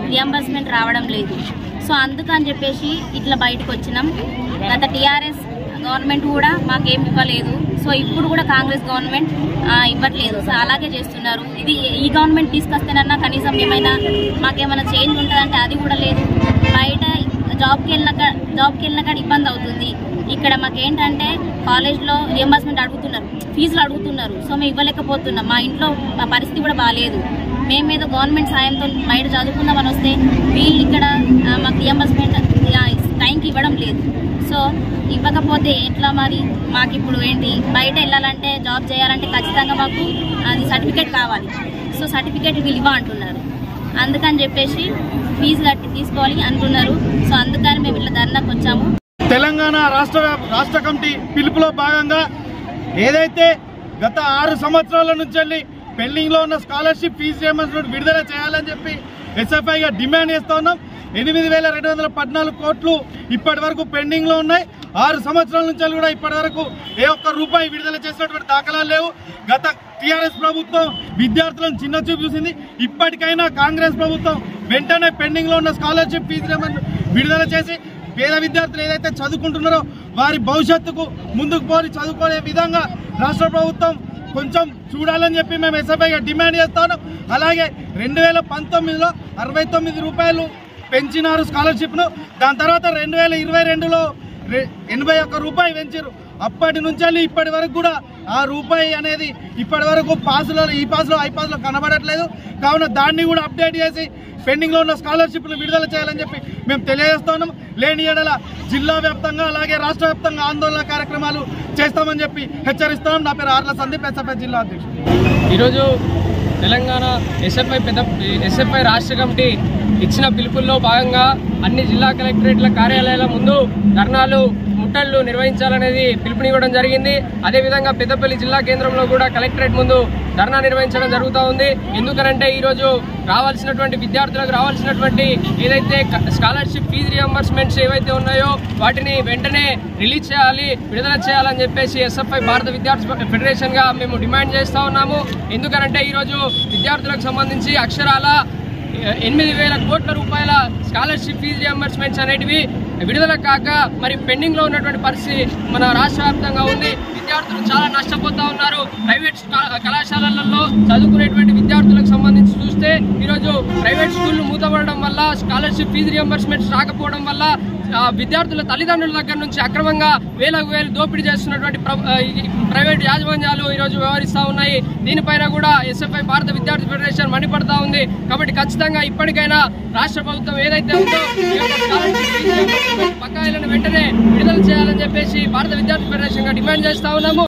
reimbursement రావడం లేదు so అందుకని చెప్పేసి ఇట్లా బయటకు వచ్చినాం గత టీఆర్ఎస్ గవర్నమెంట్ కూడా మాకేం ఇవ్వలేదు సో ఇప్పుడు కూడా కాంగ్రెస్ గవర్నమెంట్ ఆ, ఇవ్వట్లేదు సో అలాగే చేస్తున్నారు ఇది ఈ గవర్నమెంట్ తీసుకొస్తేనన్నా కనీసం ఏమైనా మాకేమైనా చేంజ్ ఉంటుందంటే అది కూడా లేదు బయట జాబ్కి వెళ్ళినాక జాబ్కి వెళ్ళినాక ఇబ్బంది అవుతుంది ఇక్కడ మాకేంటంటే కాలేజ్లో రియంబర్స్మెంట్ అడుగుతున్నారు ఫీజులు అడుగుతున్నారు సో మేము ఇవ్వలేకపోతున్నాం మా ఇంట్లో మా పరిస్థితి కూడా బాగాలేదు మేమేదో గవర్నమెంట్ సాయంతో బయట చదువుకుందామని వస్తే వీళ్ళు ఇక్కడ ఆ, మాకు రియంబర్స్మెంట్ టైంకి ఇవ్వడం లేదు సో ఇవ్వకపోతే ఎట్లా మరి మాకు ఇప్పుడు ఏంటి బయట వెళ్ళాలంటే జాబ్ చేయాలంటే ఖచ్చితంగా మాకు అది సర్టిఫికేట్ కావాలి సో సర్టిఫికేట్ వీళ్ళు ఇవ్వ అంటున్నారు అందుకని చెప్పేసి ఫీజు కట్టి తీసుకోవాలి అంటున్నారు సో అందుకని మేము ఇట్లా ధర్నాకు వచ్చాము తెలంగాణ రాష్ట్ర వ్యాప్- రాష్ట్ర కమిటీ పిలుపులో భాగంగా ఏదైతే గత ఆరు సంవత్సరాల నుంచి వెళ్ళి పెండింగ్ లో ఉన్న స్కాలర్షిప్ ఫీజు రియంబర్స్మెంట్ విడుదల చేయాలని చెప్పి ఎస్ఎఫ్ఐగా డిమాండ్ చేస్తా ఉన్నాం ఎనిమిది వేల రెండు వందల పద్నాలుగు కోట్లు ఇప్పటి వరకు పెండింగ్ లో ఉన్నాయి ఆరు సంవత్సరాల నుంచి వెళ్ళి కూడా ఇప్పటి వరకు ఏ ఒక్క రూపాయి విడుదల చేసినటువంటి దాఖలాలు లేవు గత టీఆర్ఎస్ ప్రభుత్వం విద్యార్థులను చిన్న చూపు చూసింది ఇప్పటికైనా కాంగ్రెస్ ప్రభుత్వం వెంటనే పెండింగ్ లో ఉన్న స్కాలర్షిప్ ఫీజు రియంబర్స్మెంట్ విడుదల చేసి పేద విద్యార్థులు ఏదైతే చదువుకుంటున్నారో వారి భవిష్యత్తుకు ముందుకు పోని చదువుకునే విధంగా రాష్ట్ర ప్రభుత్వం కొంచెం చూడాలని చెప్పి మేము ఎస్ఎఫ్ఐగా డిమాండ్ చేస్తాను అలాగే రెండు వేల పంతొమ్మిదిలో అరవై తొమ్మిది రూపాయలు పెంచినారు స్కాలర్షిప్ను దాని తర్వాత రెండు వేల ఇరవై రెండులో రె- ఎనభై ఒక్క రూపాయి పెంచారు అప్పటి నుంచి వెళ్ళి ఇప్పటి వరకు కూడా ఆ రూపాయి అనేది ఇప్పటి వరకు పాసులో ఈ పాసులో ఐ పాసులో కనబడట్లేదు కావున దాన్ని కూడా అప్డేట్ చేసి పెండింగ్ లో ఉన్న స్కాలర్షిప్ను విడుదల చేయాలని చెప్పి మేము తెలియజేస్తున్నాం లేని ఎడల జిల్లా వ్యాప్తంగా అలాగే రాష్ట్ర వ్యాప్తంగా ఆందోళన కార్యక్రమాలు చేస్తామని చెప్పి హెచ్చరిస్తున్నాం నా పేరు ఆర్ల సందీప్ ఎస్ఎఫ్ఐ జిల్లా అధ్యక్షుడు ఈరోజు తెలంగాణ ఎస్ఎఫ్ఐ పెద్ద ఎస్ఎఫ్ఐ రాష్ట్ర కమిటీ ఇచ్చిన పిలుపుల్లో భాగంగా అన్ని జిల్లా కలెక్టరేట్ల కార్యాలయాల ముందు ధర్నాలు ముట్టళ్లు నిర్వహించాలనేది పిలుపునివ్వడం జరిగింది అదేవిధంగా పెద్దపల్లి జిల్లా కేంద్రంలో కూడా కలెక్టరేట్ ముందు ధర్నా నిర్వహించడం జరుగుతూ ఉంది ఎందుకనంటే ఈరోజు రావాల్సినటువంటి విద్యార్థులకు రావాల్సినటువంటి ఏదైతే క- స్కాలర్షిప్ ఫీజు రియంబర్స్మెంట్స్ ఏవైతే ఉన్నాయో వాటిని వెంటనే రిలీజ్ చేయాలి విడుదల చేయాలని చెప్పేసి ఎస్ఎఫ్ఐ భారత విద్యార్థి ఫెడరేషన్ గా మేము డిమాండ్ చేస్తా ఉన్నాము ఎందుకనంటే ఈరోజు విద్యార్థులకు సంబంధించి అక్షరాల ఎనిమిది వేల కోట్ల రూపాయల స్కాలర్షిప్ ఫీజు రియంబర్స్మెంట్స్ అనేటివి విడుదల కాక మరి పెండింగ్ లో ఉన్నటువంటి పరిస్థితి మన రాష్ట్ర వ్యాప్తంగా ఉంది విద్యార్థులు చాలా నష్టపోతా ఉన్నారు ప్రైవేట్ స్కా- కళాశాలలలో చదువుకునేటువంటి విద్యార్థులకు సంబంధించి చూస్తే ఈరోజు ప్రైవేట్ స్కూళ్లు మూతపడడం వల్ల స్కాలర్షిప్ ఫీజు రియంబర్స్మెంట్స్ రాకపోవడం వల్ల ఆ, విద్యార్థుల తల్లిదండ్రుల దగ్గర నుంచి అక్రమంగా వేలకు వేలు దోపిడీ చేస్తున్నటువంటి ప్ర- ఆ, ఈ ప్రైవేట్ యాజమాన్యాలు ఈరోజు వ్యవహరిస్తూ ఉన్నాయి దీనిపైన కూడా ఎస్ఎఫ్ఐ భారత విద్యార్థి ఫెడరేషన్ మండిపడతా ఉంది కాబట్టి ఖచ్చితంగా ఇప్పటికైనా రాష్ట్ర ప్రభుత్వం ఏదైతే ఉందో ఈ యొక్క స్కాలర్షిప్ ఫీజు రియంబర్స్మెంట్ బకాయిలను వెంటనే విడుదల చేయాలని చెప్పేసి భారత విద్యార్థి ఫెడరేషన్ గా డిమాండ్ చేస్తా ఉన్నాము